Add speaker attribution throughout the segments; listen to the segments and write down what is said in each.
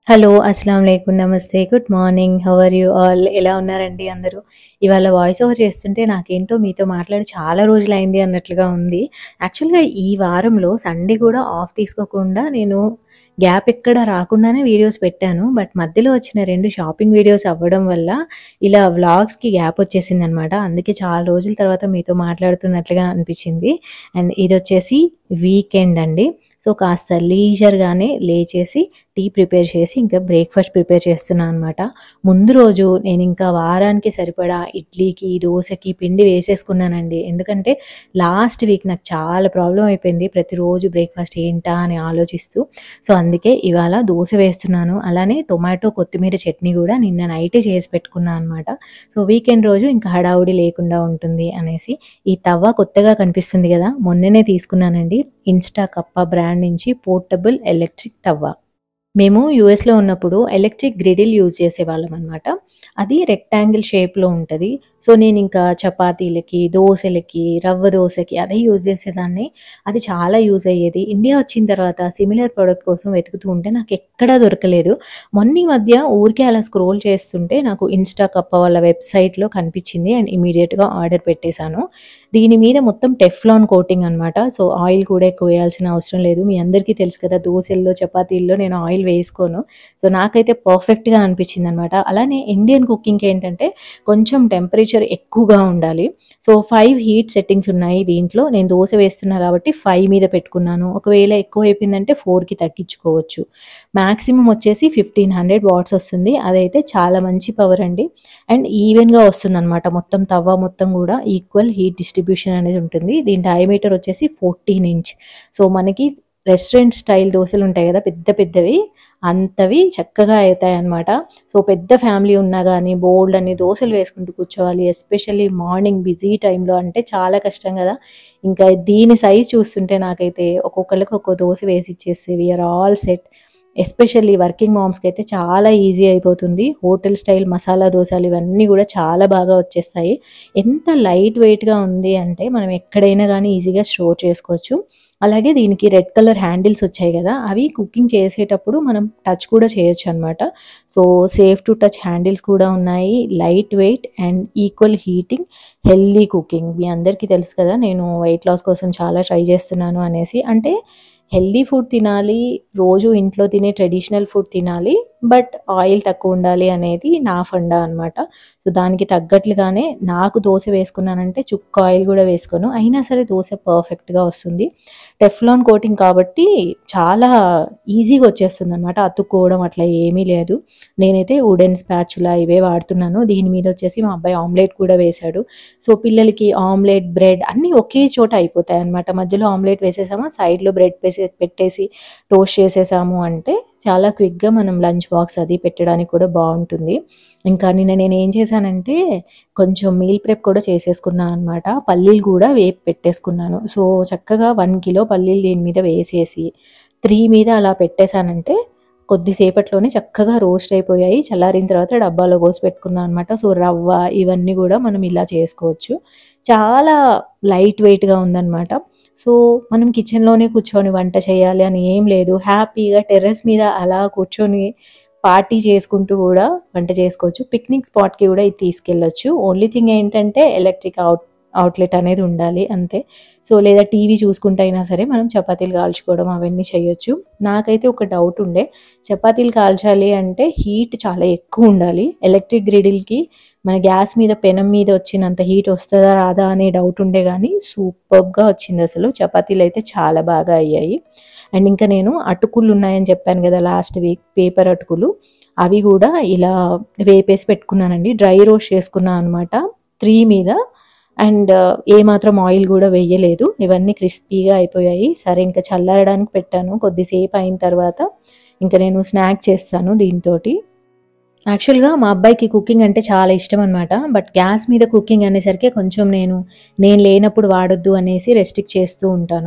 Speaker 1: Hello అస్సలం లేకుం నమస్తే good morning how are you all ఎలా ఉన్నారండి అందరూ ఇవాళ వాయిస్ ఓవర్ చేస్తుంటే నాకేంటో మీతో మాట్లాడి చాలా రోజులైంది అన్నట్లుగా ఉంది యాక్చువల్గా ఈ వారంలో సండే కూడా ఆఫ్ తీసుకోకుండా నేను గ్యాప్ ఎక్కడ రాకుండానే వీడియోస్ పెట్టాను బట్ మధ్యలో వచ్చిన రెండు షాపింగ్ వీడియోస్ అవ్వడం వల్ల ఇలా వ్లాగ్స్కి గ్యాప్ వచ్చేసింది అనమాట అందుకే చాలా రోజుల తర్వాత మీతో మాట్లాడుతున్నట్లుగా అనిపించింది అండ్ ఇది వచ్చేసి వీకెండ్ అండి సో కాస్త లీజర్గానే లేచేసి టీ ప్రిపేర్ చేసి ఇంకా బ్రేక్ఫాస్ట్ ప్రిపేర్ చేస్తున్నాను అనమాట ముందు రోజు నేను ఇంకా వారానికి సరిపడా ఇడ్లీకి దోశకి పిండి వేసేసుకున్నానండి ఎందుకంటే లాస్ట్ వీక్ నాకు చాలా ప్రాబ్లం అయిపోయింది ప్రతిరోజు బ్రేక్ఫాస్ట్ ఏంటా అని ఆలోచిస్తూ సో అందుకే ఇవాళ దోశ వేస్తున్నాను అలానే టొమాటో కొత్తిమీర చట్నీ కూడా నిన్న నైటే చేసి పెట్టుకున్నాను అనమాట సో వీకెండ్ రోజు ఇంకా హడావుడి లేకుండా ఉంటుంది అనేసి ఈ తవ్వ కొత్తగా కనిపిస్తుంది కదా మొన్ననే తీసుకున్నానండి ఇన్స్టా కప్ప బ్రాండ్ నుంచి పోర్టబుల్ ఎలక్ట్రిక్ తవ్వ మేము యూఎస్లో ఉన్నప్పుడు ఎలక్ట్రిక్ గ్రిడిల్ యూజ్ చేసేవాళ్ళం అనమాట అది రెక్టాంగిల్ షేప్లో ఉంటుంది సో నేను ఇంకా చపాతీలకి దోశలకి రవ్వ దోశకి అదే యూజ్ చేసేదాన్ని అది చాలా యూజ్ అయ్యేది ఇండియా వచ్చిన తర్వాత సిమిలర్ ప్రోడక్ట్ కోసం వెతుకుతూ ఉంటే నాకు ఎక్కడా దొరకలేదు మొన్న ఈ మధ్య ఊరికే అలా స్క్రోల్ చేస్తుంటే నాకు ఇన్స్టా కప్ప వాళ్ళ వెబ్సైట్లో కనిపించింది అండ్ ఇమీడియట్గా ఆర్డర్ పెట్టేశాను దీని మీద మొత్తం టెఫ్లాన్ కోటింగ్ అనమాట సో ఆయిల్ కూడా ఎక్కువ వేయాల్సిన అవసరం లేదు మీ అందరికీ తెలుసు కదా దోశల్లో చపాతీల్లో నేను ఆయిల్ వేసుకోను సో నాకైతే పర్ఫెక్ట్గా అనిపించింది అనమాట అలానే ఇండియన్ కుకింగ్కి ఏంటంటే కొంచెం టెంపరేచర్ ఎక్కువగా ఉండాలి సో ఫైవ్ హీట్ సెట్టింగ్స్ ఉన్నాయి దీంట్లో నేను దోశ వేస్తున్నా కాబట్టి ఫైవ్ మీద పెట్టుకున్నాను ఒకవేళ ఎక్కువ అయిపోయిందంటే ఫోర్కి తగ్గించుకోవచ్చు మ్యాక్సిమం వచ్చేసి ఫిఫ్టీన్ హండ్రెడ్ వాట్స్ వస్తుంది అదైతే చాలా మంచి పవర్ అండి అండ్ ఈవెన్గా వస్తుంది అనమాట మొత్తం తవ్వ మొత్తం కూడా ఈక్వల్ హీట్ డిస్ట్రిబ్యూషన్ అనేది ఉంటుంది దీని డయామీటర్ వచ్చేసి ఫోర్టీన్ ఇంచ్ సో మనకి రెస్టారెంట్ స్టైల్ దోశలు ఉంటాయి కదా పెద్ద పెద్దవి అంతవి చక్కగా అవుతాయి అన్నమాట సో పెద్ద ఫ్యామిలీ ఉన్నా కానీ బోల్డ్ అని దోశలు వేసుకుంటూ కూర్చోవాలి ఎస్పెషల్లీ మార్నింగ్ బిజీ టైంలో అంటే చాలా కష్టం కదా ఇంకా దీని సైజ్ చూస్తుంటే నాకైతే ఒక్కొక్కరికి ఒక్కో దోశ వేసి ఇచ్చేసి we're all set especially working మామ్స్కి అయితే చాలా ఈజీ అయిపోతుంది హోటల్ స్టైల్ మసాలా దోశలు ఇవన్నీ కూడా చాలా బాగా వచ్చేస్తాయి ఎంత లైట్ వెయిట్గా ఉంది అంటే మనం ఎక్కడైనా కానీ ఈజీగా స్టోర్ చేసుకోవచ్చు అలాగే దీనికి రెడ్ కలర్ హ్యాండిల్స్ వచ్చాయి కదా అవి కుకింగ్ చేసేటప్పుడు మనం టచ్ కూడా చేయొచ్చు అనమాట so safe to touch handles కూడా ఉన్నాయి light weight and equal heating healthy cooking మీ అందరికీ తెలుసు కదా నేను వెయిట్ లాస్ కోసం చాలా ట్రై చేస్తున్నాను అనేసి అంటే హెల్దీ ఫుడ్ తినాలి రోజు ఇంట్లో తినే ట్రెడిషనల్ ఫుడ్ తినాలి బట్ ఆయిల్ తక్కువ ఉండాలి అనేది నా ఫండా అనమాట సో దానికి తగ్గట్లుగానే నాకు దోశ వేసుకున్నానంటే చుక్క ఆయిల్ కూడా వేసుకోను అయినా సరే దోశ పర్ఫెక్ట్గా వస్తుంది టెఫ్లాన్ కోటింగ్ కాబట్టి చాలా ఈజీగా వచ్చేస్తుంది అనమాట అతుక్కోవడం అట్లా ఏమీ లేదు నేనైతే వుడెన్ స్పాచులా ఇవే వాడుతున్నాను దీని మీద వచ్చేసి మా అబ్బాయి ఆమ్లెట్ కూడా వేశాడు సో పిల్లలకి ఆమ్లెట్ బ్రెడ్ అన్నీ ఒకే చోట అయిపోతాయి అనమాట మధ్యలో ఆమ్లెట్ వేసేసామా సైడ్లో బ్రెడ్ వేసే పెట్టేసి టోస్ట్ చేసేసాము అంటే చాలా క్విక్గా మనం లంచ్ బాక్స్ అది పెట్టడానికి కూడా బాగుంటుంది ఇంకా నిన్న నేను ఏం చేశానంటే కొంచెం మీల్ ప్రెప్ కూడా చేసేసుకున్నాను అనమాట పల్లీలు కూడా వేపు పెట్టేసుకున్నాను సో చక్కగా వన్ కిలో పల్లీలు దీని మీద వేసేసి త్రీ మీద అలా పెట్టేశానంటే కొద్దిసేపట్లోనే చక్కగా రోస్ట్ అయిపోయాయి చల్లారిన తర్వాత డబ్బాలో పోసి పెట్టుకున్నాను అనమాట సో రవ్వ ఇవన్నీ కూడా మనం ఇలా చేసుకోవచ్చు చాలా లైట్ వెయిట్గా ఉందన్నమాట సో మనం కిచెన్లోనే కూర్చొని వంట చేయాలి అని ఏం లేదు హ్యాపీగా టెర్రస్ మీద అలా కూర్చొని పార్టీ చేసుకుంటూ కూడా వంట చేసుకోవచ్చు పిక్నిక్ స్పాట్కి కూడా ఇది తీసుకెళ్ళొచ్చు ఓన్లీ థింగ్ ఏంటంటే ఎలక్ట్రిక్ అవుట్ అవుట్లెట్ అనేది ఉండాలి అంతే సో లేదా టీవీ చూసుకుంటే అయినా సరే మనం చపాతీలు కాల్చుకోవడం అవన్నీ చేయొచ్చు నాకైతే ఒక డౌట్ ఉండే చపాతీలు కాల్చాలి అంటే హీట్ చాలా ఎక్కువ ఉండాలి ఎలక్ట్రిక్ గ్రిడిల్కి మన గ్యాస్ మీద పెనం మీద వచ్చినంత హీట్ వస్తుందా రాదా అనే డౌట్ ఉండే కానీ సూపర్గా వచ్చింది అసలు చపాతీలు అయితే చాలా బాగా అయ్యాయి అండ్ ఇంకా నేను అటుకులు ఉన్నాయని చెప్పాను కదా లాస్ట్ వీక్ పేపర్ అటుకులు అవి కూడా ఇలా వేపేసి పెట్టుకున్నానండి డ్రై రోస్ట్ చేసుకున్నాను అనమాట త్రీ మీద అండ్ ఏమాత్రం ఆయిల్ కూడా వేయలేదు ఇవన్నీ క్రిస్పీగా అయిపోయాయి సరే ఇంకా చల్లారడానికి పెట్టాను కొద్దిసేపు అయిన తర్వాత ఇంకా నేను స్నాక్ చేస్తాను దీంతో యాక్చువల్గా మా అబ్బాయికి కుకింగ్ అంటే చాలా ఇష్టం అనమాట బట్ గ్యాస్ మీద కుకింగ్ అనేసరికి కొంచెం నేను నేను లేనప్పుడు వాడొద్దు అనేసి రెస్ట్రిక్ట్ చేస్తూ ఉంటాను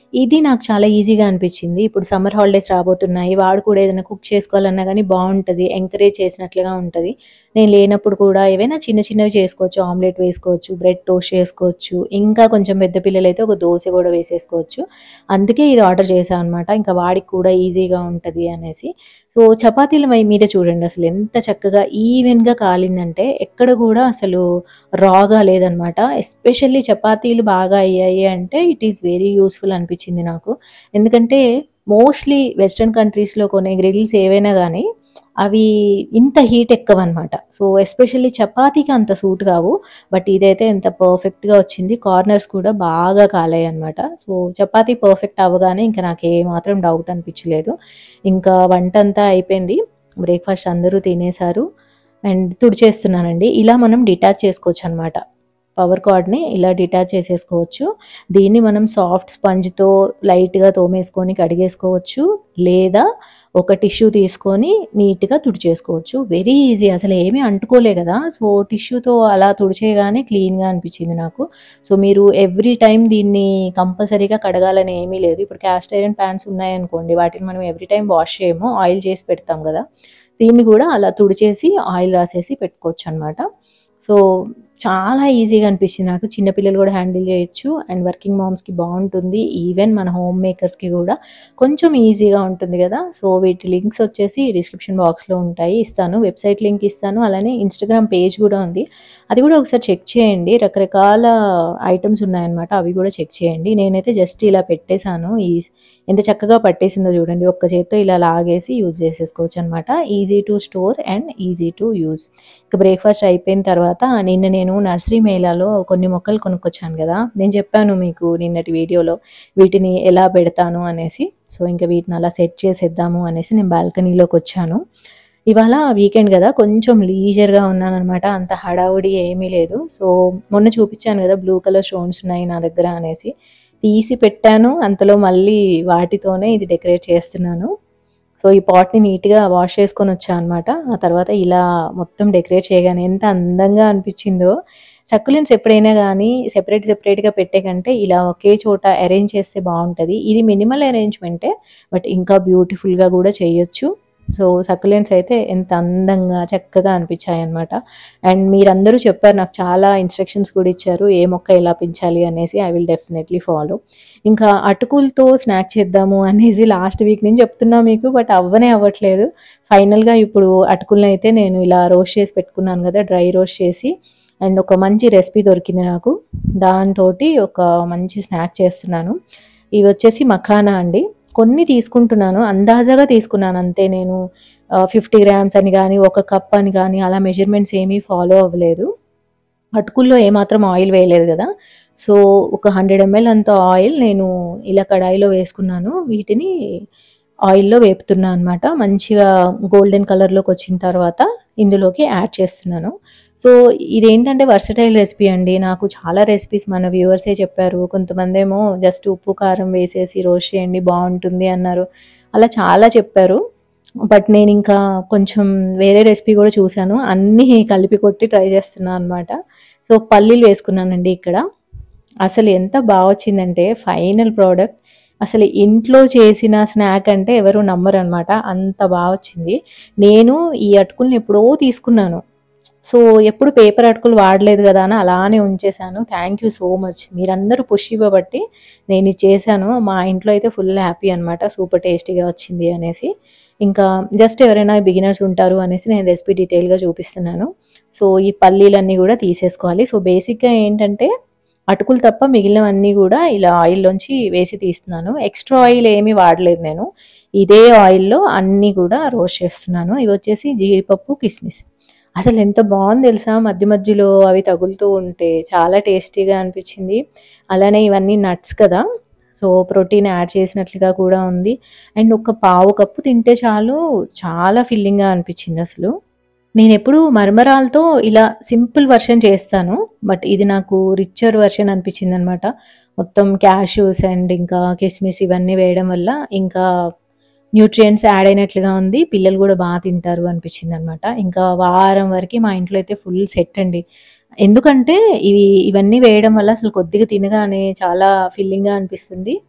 Speaker 1: ఇది నాకు చాలా ఈజీగా అనిపించింది. ఇప్పుడు సమ్మర్ హాలిడేస్ రాబోతున్నాయి. వాడు కూడా ఏదైనా కుక్ చేసుకోవాలన్నా గానీ బావుంటది. ఎంకరేజ్ చేసినట్లుగా ఉంటది. నేను లేనప్పుడు కూడా ఏవైనా చిన్న చిన్నవి చేసుకోవచ్చు. ఆమ్లెట్ వేసుకోవచ్చు, బ్రెడ్ టోస్ట్ చేసుకోవచ్చు. ఇంకా కొంచెం పెద్ద పిల్లలైతే ఒక దోస గూడా వేసేసుకోవచ్చు. అందుకే ఇది ఆర్డర్ చేశా అనమాట. ఇంకా వాడికి కూడా ఈజీగా ఉంటది అనేసి. సో, చపాతీల మై మీద చూడండి అసలు ఎంత చక్కగా ఈవెన్‌గా కాలిందంటే ఎక్కడ గూడా అసలు రాగా లేదనమాట. ఎస్పెషల్లీ చపాతీలు బాగా అయ్యాయి అంటే ఇట్ ఈస్ వెరీ యూజ్‌ఫుల్ అనిపించింది నాకు. ఎందుకంటే మోస్ట్‌లీ వెస్టర్న్ కంట్రీస్‌లో కొనే గ్రిల్స్ ఏవైనా గానీ అవి ఇంత హీట్ ఎక్కవనమాట. సో, ఎస్పెషల్లీ చపాతీకి అంత సూట్ కావు. బట్ ఇదైతే ఎంత పర్ఫెక్ట్‌గా వచ్చింది. కార్నర్స్ కూడా బాగా కాలాయన్నమాట. సో, చపాతీ పర్ఫెక్ట్ అవ్వగానే ఇంక నాకు ఏమాత్రం డౌట్ అనిపించలేదు. ఇంకా వంటంతా అయిపోయింది. బ్రేక్‌ఫాస్ట్ అందరూ తినేసారు. అండ్ తుడిచేస్తున్నానండి. ఇలా మనం డిటాచ్ చేసుకోవచ్చనమాట. పవర్ కార్డ్‌ని ఇలా డిటాచ్ చేసేసుకోవచ్చు. దీన్ని మనం సాఫ్ట్ స్పంజ్‌తో లైట్‌గా తోమేసుకొని కడిగేసుకోవచ్చు. లేదా ఒక టిష్యూ తీసుకొని నీట్‌గా తుడిచేసుకోవచ్చు. వెరీ ఈజీ అసలు ఏమీ అంటుకోలే గదా! సో, టిష్యూతో అలా తుడిచేయగానే క్లీన్‌గా అనిపించింది నాకు. సో, మీరు ఎవ్రీ టైమ్ దీన్ని కంపల్సరీగా కడగాలని ఏమీ లేదు. ఇప్పుడు క్యాస్ట్ ఐరన్ పాన్స్ ఉన్నాయనుకోండి వాటిని మనం ఎవ్రీ టైమ్ వాష్ చేయము. ఆయిల్ చేసి పెడతాం గదా! దీన్ని గూడా అలా తుడిచేసి ఆయిల్ రాసేసి పెట్టుకోవచ్చనమాట. సో, చాలా ఈజీగా అనిపించింది నాకు. చిన్న పిల్లలు గూడా హ్యాండిల్ చేయొచ్చు. అండ్ వర్కింగ్ మామ్స్‌కి బావుంటుంది. ఈవెన్ మన హోమ్ మేకర్స్‌కి గూడా కొంచెం ఈజీగా ఉంటుంది గదా! సో, వీటి లింక్స్ వచ్చేసి డిస్క్రిప్షన్ బాక్స్‌లో ఉంటాయి. ఇస్తాను. వెబ్‌సైట్ లింక్ ఇస్తాను. అలానే ఇన్‌స్టాగ్రామ్ పేజ్ గూడా ఉంది. అది గూడా ఒకసారి చెక్ చేయండి. రకరకాల ఐటెమ్స్ ఉన్నాయన్నమాట. అవి గూడా చెక్ చేయండి. నేనైతే జస్ట్ ఇలా పెట్టేసాను. ఈ ఎంత చక్కగా పట్టేసిందో చూడండి. ఒక్క చేత్తో ఇలా లాగేసి యూజ్ చేసేసుకోవచ్చనమాట. Easy to store and easy to use. ఇక బ్రేక్‌ఫాస్ట్ అయిపోయిన తర్వాత నిన్న నేను నర్సరీ మేళాలో కొన్ని మొక్కలు కొనుక్కొచ్చాను గదా! నేను చెప్పాను మీకు నిన్నటి వీడియోలో వీటిని ఎలా పెడతాను అనేసి. సో, ఇంక వీటిని అలా సెట్ చేసేద్దాము అనేసి నేను బాల్కనీలోకొచ్చాను. ఇవాళ వీకెండ్ గదా! కొంచెం లీజర్‌గా ఉన్నాననమాట. అంత హడావుడి ఏమీ లేదు. సో, మొన్న చూపించాను గదా! బ్లూ కలర్ స్టోన్స్ ఉన్నాయి నా దగ్గర అనేసి. తీసి పెట్టాను. అంతలో మళ్ళీ వాటితోనే ఇది డెకరేట్ చేస్తున్నాను. సో, ఈ పాట్‌ని నీట్‌గా వాష్ చేసుకొనొచ్చా అనమాట. ఆ తర్వాత ఇలా మొత్తం డెకరేట్ చేయగానే ఎంత అందంగా అనిపించిందో. సక్యులెంట్స్ ఎప్పుడైనా గానీ సెపరేట్ సెపరేట్‌గా పెట్టే కంటే ఇలా ఒకే చోట అరేంజ్ చేస్తే బావుంటది. ఇది మినిమల్ అరేంజ్‌మెంటే. బట్ ఇంకా బ్యూటిఫుల్‌గా గూడా చేయొచ్చు. సో, సక్యులెంట్స్ అయితే ఎంత అందంగా చక్కగా అనిపించాయన్నమాట. అండ్ మీరందరూ చెప్పారు నాకు చాలా ఇన్‌స్ట్రక్షన్స్ కూడా ఇచ్చారు. ఏ మొక్క ఎలా పెంచాలి అనేసి. I will definitely follow. ఇంకా అటుకులతో స్నాక్ చేద్దాము అనేసి లాస్ట్ వీక్ నుంచి చెప్తున్నా మీకు. బట్ అవ్వనే అవ్వట్లేదు. ఫైనల్‌గా ఇప్పుడు అటుకులనైతే నేను ఇలా రోస్ట్ చేసి పెట్టుకున్నాను గదా! డ్రై రోస్ట్ చేసి అండ్ ఒక మంచి రెసిపీ దొరికింది నాకు. దాంతోటి ఒక మంచి స్నాక్ చేస్తున్నాను. ఇవొచ్చేసి మఖానా అండి. కొన్ని తీసుకుంటున్నాను. అందాజాగా తీసుకున్నాను అంతే నేను ఆహ్, 50 గ్రామ్స్ అని గానీ, ఒక కప్ అని గానీ అలా మెజర్‌మెంట్స్ ఏమీ ఫాలో అవ్వలేదు. అటుకుల్లో ఏమాత్రం ఆయిల్ వేయలేదు గదా! సో, ఒక 100 ఎంఎల్ అంత ఆయిల్ నేను ఇలా కడాయిలో వేసుకున్నాను. వీటిని ఆయిల్‌లో వేపుతున్నా అనమాట. మంచిగా గోల్డెన్ కలర్‌లోకొచ్చిన తర్వాత ఇందులోకి యాడ్ చేస్తున్నాను. సో, ఇదేంటంటే వర్సటైల్ రెసిపీ అండి. నాకు చాలా రెసిపీస్ మన వ్యూవర్సే చెప్పారు. కొంతమందేమో జస్ట్ ఉప్పు, కారం వేసేసి రోస్ట్ చేయండి బావుంటుంది అన్నారు. అలా చాలా చెప్పారు. బట్ నేనింకా కొంచెం వేరే రెసిపీ గూడా చూసాను. అన్నీ కలిపి కొట్టి ట్రై చేస్తున్నా అనమాట. సో, పల్లీలు వేసుకున్నానండి ఇక్కడ. అసలు ఎంత బా వచ్చిందంటే ఫైనల్ ప్రొడక్ట్ అసలు ఇంట్లో చేసిన స్నాక్ అంటే ఎవరు నమ్మరనమాట. అంత బా వచ్చింది. నేను ఈ అటుకుల్ని ఎప్పుడో తీసుకున్నాను. సో, ఎప్పుడు పేపర్ అటుకులు వాడలేదు గదా! అని అలానే ఉంచేసాను. Thank you so much. మీరందరూ పుష్ ఇవ్వబట్టి నేనిది చేశాను. మా ఇంట్లో అయితే ఫుల్ హ్యాపీ అనమాట. సూపర్ టేస్టీగా వచ్చింది అనేసి. ఇంకా జస్ట్ ఎవరైనా బిగినర్స్ ఉంటారు అనేసి నేను రెసిపీ డీటెయిల్‌గా చూపిస్తున్నాను. సో, ఈ పల్లీలన్నీ గూడా తీసేసుకోవాలి. సో, బేసిక్‌గా ఏంటంటే అటుకులు తప్ప మిగిలినవన్నీ గూడా ఇలా ఆయిల్‌లోంచి వేసి తీస్తున్నాను. ఎక్స్‌ట్రా ఆయిల్ ఏమీ వాడలేదు నేను. ఇదే ఆయిల్‌లో అన్నీ గూడా రోస్ట్ చేస్తున్నాను. ఇవొచ్చేసి జీడిపప్పు, కిస్మిస్. అసలు ఎంత బావుంది తెలుసా! మధ్య మధ్యలో అవి తగులుతూ ఉంటే చాలా టేస్టీగా అనిపించింది. అలానే ఇవన్నీ నట్స్ కదా! సో, ప్రోటీన్ యాడ్ చేసినట్లుగా కూడా ఉంది. అండ్ ఒక పావు కప్పు తింటే చాలు చాలా ఫిల్లింగ్‌గా అనిపించిందసలు. నేనెప్పుడూ మరమరాలతో ఇలా సింపుల్ వెర్షన్ చేస్తాను. బట్ ఇది నాకు రిచ్చర్ వెర్షన్ అనిపించిందనమాట. మొత్తం క్యాష్యూస్ అండ్ ఇంకా కిస్మిస్ ఇవన్నీ వేయడం వల్ల ఇంకా న్యూట్రియంట్స్ యాడ్ అయినట్లుగా ఉంది. పిల్లలు గూడా బా తింటారు అనిపించిందనమాట. ఇంకా వారం వరకి మా ఇంట్లో అయితే ఫుల్ సెట్ అండి. ఎందుకంటే ఇవి ఇవన్నీ వేయడం వల్ల అసలు కొద్దిగా తినగానే చాలా ఫిల్లింగ్‌గా అనిపిస్తుంది.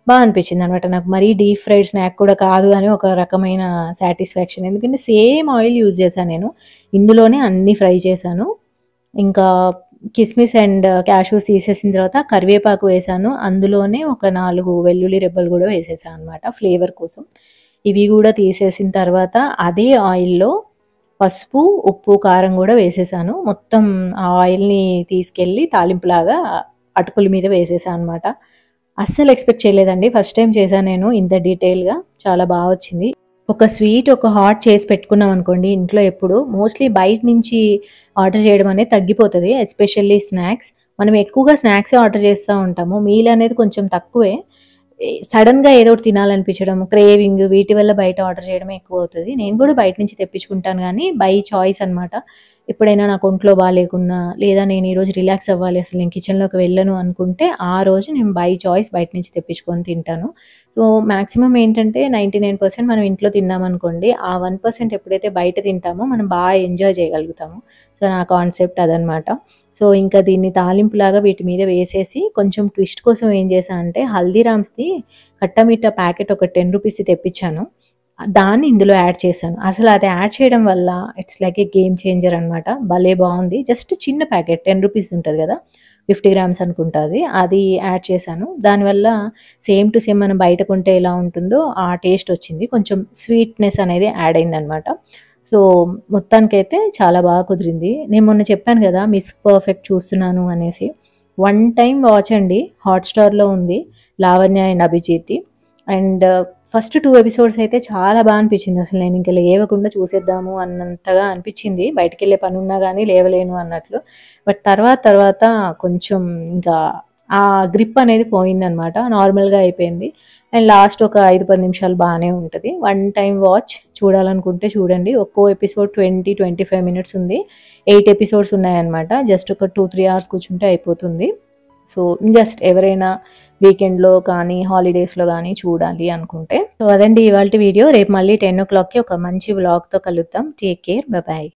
Speaker 1: బా అనిపించిందనమాట. నాకు మరీ డీప్ ఫ్రైడ్ స్నాక్ కూడా కాదు అని ఒక రకమైన సాటిస్ఫాక్షన్. ఎందుకంటే సేమ్ ఆయిల్ యూజ్ చేశాను నేను. ఇందులోనే అన్నీ ఫ్రై చేశాను. ఇంకా కిస్మిస్ అండ్ క్యాష్యూస్ తీసేసిన తర్వాత కరివేపాకు వేశాను. అందులోనే ఒక 4 వెల్లుల్లి రెబ్బలు గూడా వేసేసా అనమాట ఫ్లేవర్ కోసం. ఇవి గూడా తీసేసిన తర్వాత అదే ఆయిల్‌లో పసుపు, ఉప్పు, కారం గూడా వేసేసాను. మొత్తం ఆ ఆయిల్‌ని తీసుకెళ్ళి తాలింపులాగా అటుకుల మీద వేసేసా అనమాట. అస్సలు ఎక్స్‌పెక్ట్ చేయలేదండి. ఫస్ట్ టైమ్ చేశాను నేను ఇంత డీటెయిల్‌గా. చాలా బా వచ్చింది. ఒక స్వీట్, ఒక హాట్ చేసి పెట్టుకున్నాం అనుకోండి ఇంట్లో ఎప్పుడు మోస్ట్‌లీ బయట నుంచి ఆర్డర్ చేయడం అనేది తగ్గిపోతది. Especially snacks. మనం ఎక్కువగా స్నాక్సే ఆర్డర్ చేస్తా ఉంటాము. మీల్ అనేది కొంచెం తక్కువే. ఎ సడెన్‌గా ఏదో ఒకటి తినాలనిపించడం, క్రేవింగ్ వీటి వల్ల బయట ఆర్డర్ చేయడమే ఎక్కువవుతది. నేను కూడా బయట నుంచి తెప్పించుకుంటాను గానీ బై చాయిస్ అనమాట. ఎప్పుడైనా నాకు ఒంట్లో బాలేకున్నా, లేదా నేను ఈరోజు రిలాక్స్ అవ్వాలి అసలు నేను కిచెన్‌లోకి వెళ్ళను అనుకుంటే ఆ రోజు నేను బై చాయిస్ బయట నుంచి తెప్పించుకొని తింటాను. సో, మాక్సిమం ఏంటంటే 99% మనం ఇంట్లో తిన్నామనుకోండి ఆ 1% ఎప్పుడైతే బయట తింటామో మనం బా ఎంజాయ్ చేయగలుగుతాము. సో, నా కాన్సెప్ట్ అదనమాట. సో, ఇంకా దీన్ని తాలింపులాగా వీటి మీద వేసేసి కొంచెం ట్విస్ట్ కోసం ఏం చేశా అంటే హల్దీరామ్స్‌ది ఖట్టా మీఠా ప్యాకెట్ ఒక రూ. 10 తెప్పించాను. దాన్ని ఇందులో యాడ్ చేశాను. అసలు అది యాడ్ చేయడం వల్ల it's like a game changer అనమాట. భలే బావుంది. జస్ట్ చిన్న ప్యాకెట్ రూ. 10 ఉంటది గదా! 50 గ్రామ్స్ అనుకుంటా అది. అది యాడ్ చేశాను. దానివల్ల సేమ్ టు సేమ్ మనం బయట కొంటే ఎలా ఉంటుందో ఆ టేస్ట్ వచ్చింది. కొంచెం స్వీట్‌నెస్ అనేది యాడ్ అయిందనమాట. సో, మొత్తానికైతే చాలా బాగా కుదిరింది. నేను మొన్న చెప్పాను గదా! మిస్ పర్ఫెక్ట్ చూస్తున్నాను అనేసి. వన్ టైమ్ వాచ్ అండి. హాట్‌స్టార్‌లో ఉంది. లావణ్య అండ్ అభిజిత్‌ది. అండ్ ఫస్ట్ 2 ఎపిసోడ్స్ అయితే చాలా బా అనిపించింది. అసలు నేను ఇంక లేవకుండా చూసేద్దాము అన్నంతగా అనిపించింది. బయటికెళ్ళే పనున్నా గానీ లేవలేను అన్నట్లు. బట్ తర్వాత తర్వాత కొంచెం ఇంకా ఆ గ్రిప్ అనేది పోయిందనమాట. నార్మల్‌గా అయిపోయింది. అండ్ లాస్ట్ ఒక 5, 10 నిమిషాలు బానే ఉంటది. వన్ టైమ్ వాచ్ చూడాలనుకుంటే చూడండి. ఒక్కో ఎపిసోడ్ 20, 25 మినిట్స్ ఉంది. 8 ఎపిసోడ్స్ ఉన్నాయన్నమాట. జస్ట్ ఒక 2, 3 అవర్స్ కూర్చుంటే అయిపోతుంది. సో, జస్ట్ ఎవరైనా వీకెండ్‌లో కానీ, హాలిడేస్‌లో గానీ చూడాలి అనుకుంటే. సో, అదండి ఇవాల్టి వీడియో. రేపు మళ్ళీ 10:00కి ఒక మంచి వ్లాగ్‌తో కలుద్దాం. Take care. Bye by.